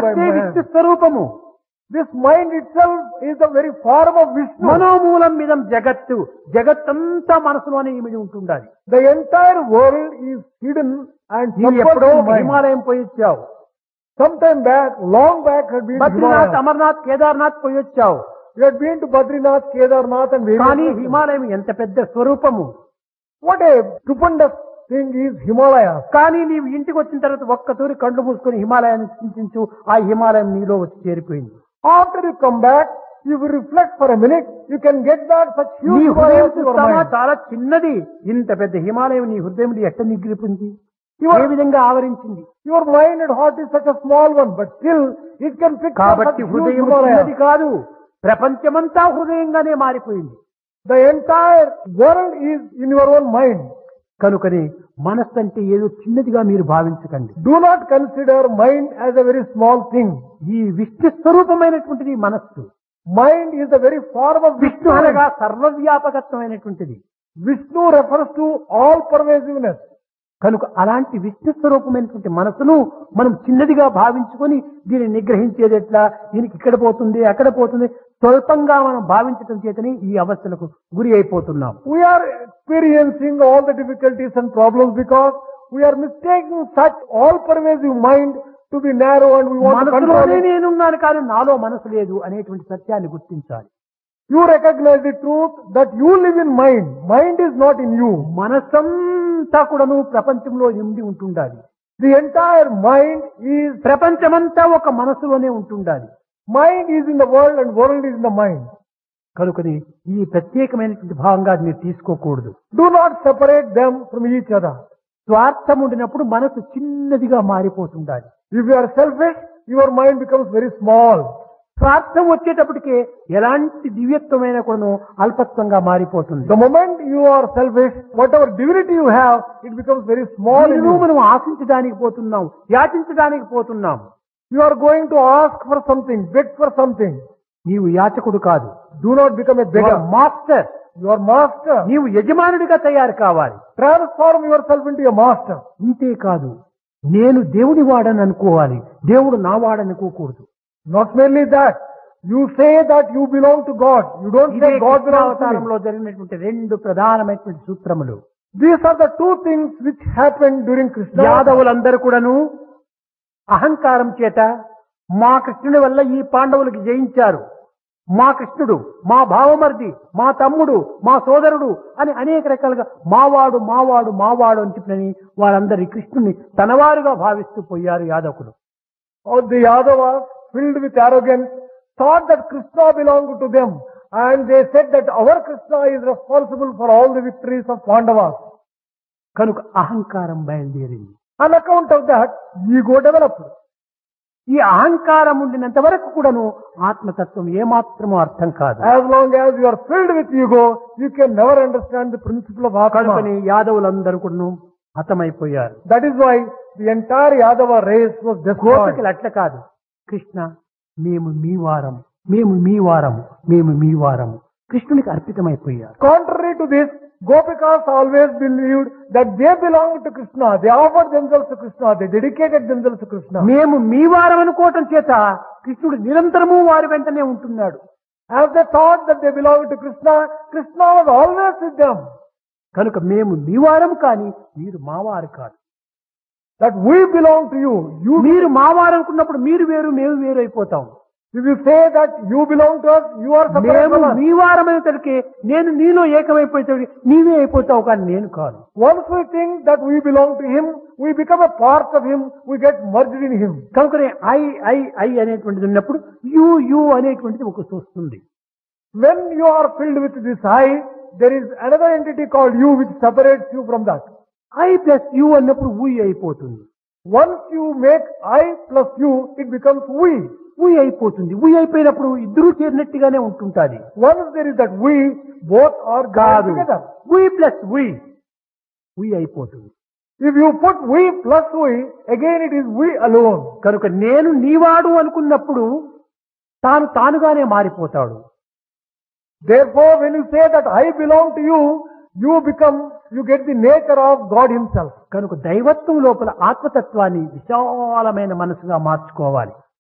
మనస్సే man. విష్ణు స్వరూపము This mind itself is the very form of Vishnu. మనోమూలం మీద జగత్తు జగత్తంతా మనసులోనే ఇమిడి ఉంటుండాలి The entire world is hidden and నీవు submerged ఎప్పుడో in mind. హిమాలయం పోయి వచ్చావు Sometime back, long back, had been to Badrinath Himalaya. Amarnath Kedarnath పోయి వచ్చావు You had been to Badrinath, Kedarnath and various కానీ places. హిమాలయం ఎంత పెద్ద స్వరూపము What a stupendous thing is Himalaya. కానీ నీవు ఇంటికి వచ్చిన తర్వాత ఒక్కతూరి కళ్ళు మూసుకొని హిమాలయాన్ని చింతించు ఆ హిమాలయం నీలో వచ్చి చేరిపోయింది After you come back, if you reflect for a minute, you can get that such నీ huge హృదయం Himalayas in your చూస్తావా mind. చాలా చిన్నది ఇంత పెద్ద హిమాలయం నీ హృదయం ఎట్ట నిగ్రిపింది Your- ఏ విధంగా ఆవరించింది Your mind and heart is such a small one, but still it can fix up such కాబట్టి huge హృదయం చిన్నది Himalayas. కాదు ప్రపంచమంతా హృదయంగానే మారిపోయింది The entire world is in your own mind. కనుకని మనస్సు అంటే ఏదో చిన్నదిగా మీరు భావించకండి Do not consider mind as a very small thing. ఈ విష్ణు స్వరూపమైనటువంటిది మనస్సు Mind is the very form of Vishnu Vishnu. అనగా సర్వవ్యాపకత్వమైనటువంటిది Vishnu refers to all pervasiveness. కనుక అలాంటి విష్ణు స్వరూపమైనటువంటి మనసును మనం చిన్నదిగా భావించుకొని దీన్ని నిగ్రహించేది ఎట్లా దీనికి ఇక్కడ పోతుంది అక్కడ పోతుంది స్వల్పంగా మనం భావించటం చేతని ఈ అవస్థలకు గురి అయిపోతున్నాం We are experiencing all the difficulties and problems because we are mistaking such all-pervasive mind to be narrow and we want to control మనసులోనే it. నేనున్నాను కానీ నాలో మనసు లేదు అనేటువంటి సత్యాన్ని గుర్తించాలి You recognize the truth that you live in mind. Mind is not in you. మనసంతా కూడాను ప్రపంచంలో నిండి ఉంటుండాలి The entire mind is, ప్రపంచమంతా ఒక మనసులోనే ఉంటుండాలి mind is in the world and world is in the mind. కనుకని ఈ ప్రత్యేకమైనటువంటి భావంగా మీరు తీసుకోకూడదు Do not separate them from each other. స్వార్థం ఉండినప్పుడు మనసు చిన్నదిగా మారిపోతుండాలి If you are selfish, your mind becomes very small. స్వార్థం వచ్చేటప్పటికే ఎలాంటి దివ్యత్వమైన కూడాను అల్పత్వంగా మారిపోతుంది The moment you are selfish, whatever divinity you have, it becomes very small in దీనిను you. మనం ఆశించడానికి పోతున్నాం యాచించడానికి పోతున్నాం You are going to ask for something, beg for something. నీవు యాచకుడు కాదు Do not become a beggar. Master You are master. నీవు యజమానుడిగా తయారు కావాలి Transform yourself into a master. ఇంతే కాదు నేను దేవుని వాడని అనుకోవాలి దేవుడు నా వాడనుకోకూడదు Not merely that. You say that you belong to God. You don't ఇదే say God belongs to me. అవతారంలో జరిగినటువంటి రెండు ప్రధానమైనటువంటి సూత్రములు These are the two things which happened during Krishna. యాదవులందరూ కూడాను అహంకారం చేత మా కృష్ణుడి వల్ల ఈ పాండవులకి జయించారు మా కృష్ణుడు మా భావమర్ది మా తమ్ముడు మా సోదరుడు అని అనేక రకాలుగా మావాడు మావాడు మావాడు అని చెప్పినని వారందరి కృష్ణుని తనవారుగా భావిస్తూ పోయారు యాదవులు All the Yadavas, filled with arrogance, thought that Krishna belonged to them. And they said that our Krishna is responsible for all the victories of Pandavas. కనుక అహంకారం బయలుదేరింది On account of that, ego developed. ఈ అహంకారం ఉండినంత వరకు కూడాను ఆత్మతత్వం ఏమాత్రమూ అర్థం కాదు As long as you are filled with ego, you can never understand the principle of కనుకని Atma. యాదవులందరూ కూడాను హతమైపోయారు That is why the entire Yadava race was destroyed. గోపికలు అట్ల కాదు కృష్ణ మేము మీ వారం మేము మీ వారము మేము మీ వారము కృష్ణునికి అర్పితమైపోయారు Contrary to this, Gopikas always believed that they belonged to Krishna. They offered themselves to Krishna. They dedicated themselves to Krishna. మేము మీ వారం అనుకోవటం చేత కృష్ణుడు నిరంతరము వారి వెంటనే ఉంటున్నాడు As they thought that they belonged to Krishna, Krishna was always with them. కనుక మేము మీ వారం కానీ మీరు మా వారు కాదు That we belong to you. You, మీరు మా వారు అనుకున్నప్పుడు మీరు వేరు మేము వేరు అయిపోతాం if you say that you belong to us, you are separate మేము from us. మీ వారమైనసరికి నేను నీలో ఏకమైపోయేసరికి నీవే అయిపోతావు కానీ నేను కాదు Once we think that we belong to Him, we become a part of Him, we get merged in Him. కనుకనే I I I అనేటువంటిది ఉన్నప్పుడు యు యు అనేటువంటిది ఒక వస్తుంది When you are filled with this I, there is another entity called you which separates you from that. I plus you అన్నప్పుడు we అయిపోతుంది Once you make I plus you, it becomes we. ఊ అయిపోతుంది we అయిపోయినప్పుడు ఇద్దరూ చేరినట్టుగానే ఉంటుంటాది Once there is that we, both are gathered కాదు together. We plus we we అయిపోతుంది If you put we plus we, again it is we alone. కనుక నేను నీవాడు అనుకున్నప్పుడు తాను తానుగానే మారిపోతాడు Therefore, when you say that I belong to you, you become, you get the nature of God Himself. కనుక దైవత్వం లోపల ఆత్మతత్వాన్ని విశాలమైన మనసుగా మార్చుకోవాలి